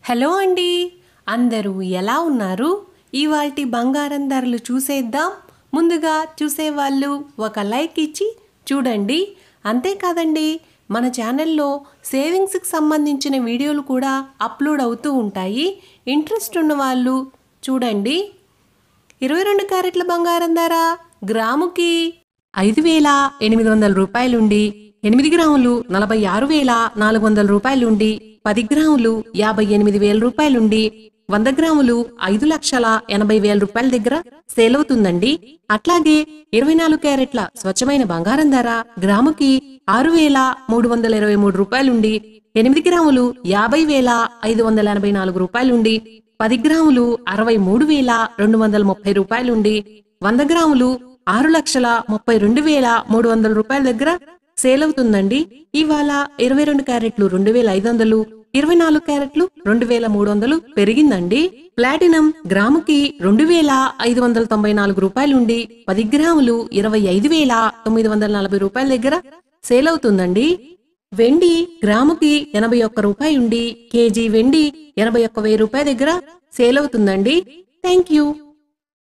hello అండి అందరూ ఎలా ఉన్నారు ఇవాల్టి బంగారం ధరలు చూసేద్దాం ముందుగా చూసేవాళ్ళు ఒక లైక్ ఇచ్చి చూడండి అంతేకాదండి మన ఛానల్లో సేవింగ్స్కి సంబంధించిన వీడియోలు కూడా అప్లోడ్ అవుతూ ఉంటాయి ఇంట్రెస్ట్ ఉన్న వాళ్ళు చూడండి ఇరవై రెండు క్యారెట్ల బంగారం ధర గ్రాముకి ఐదు వేల ఎనిమిది వందల రూపాయలుండి ఎనిమిది గ్రాములు నలభై ఆరు వేల నాలుగు వందల రూపాయలుండి పది గ్రాములు యాభై ఎనిమిది వేల రూపాయలుండి వంద గ్రాములు ఐదు లక్షల ఎనభై వేల రూపాయల దగ్గర సేల్ అవుతుందండి అట్లాగే ఇరవై నాలుగు క్యారెట్ల స్వచ్ఛమైన బంగారం ధర గ్రాముకి ఆరు వేల మూడు వందల ఇరవై మూడు రూపాయలుండి ఎనిమిది గ్రాములు యాభై వేల ఐదు వందల ఎనభై నాలుగు రూపాయలుండి పది గ్రాములు అరవై మూడు వేల రెండు వందల ముప్పై రూపాయలుండి వంద గ్రాములు ఆరు లక్షల ముప్పై రెండు వేల మూడు వందల రూపాయల దగ్గర సేల్ అవుతుందండి ఇవాళ ఇరవై రెండు క్యారెట్లు రెండు వేల ఐదు వందలు ఇరవై నాలుగు క్యారెట్లు రెండు వేల మూడు వందలు పెరిగిందండి ప్లాటినం గ్రాముకి రెండు వేల ఐదు వందల తొంభై నాలుగు రూపాయలుండి పది గ్రాములు ఇరవై ఐదు వేల తొమ్మిది వందల నలభై రూపాయల దగ్గర సేల్ అవుతుందండి వెండి గ్రాముకి ఎనభై ఒక్క రూపాయి ఉండి కేజీ వెండి ఎనభై ఒక్క వెయ్యి రూపాయల దగ్గర సేల్ అవుతుందండి థ్యాంక్ యూ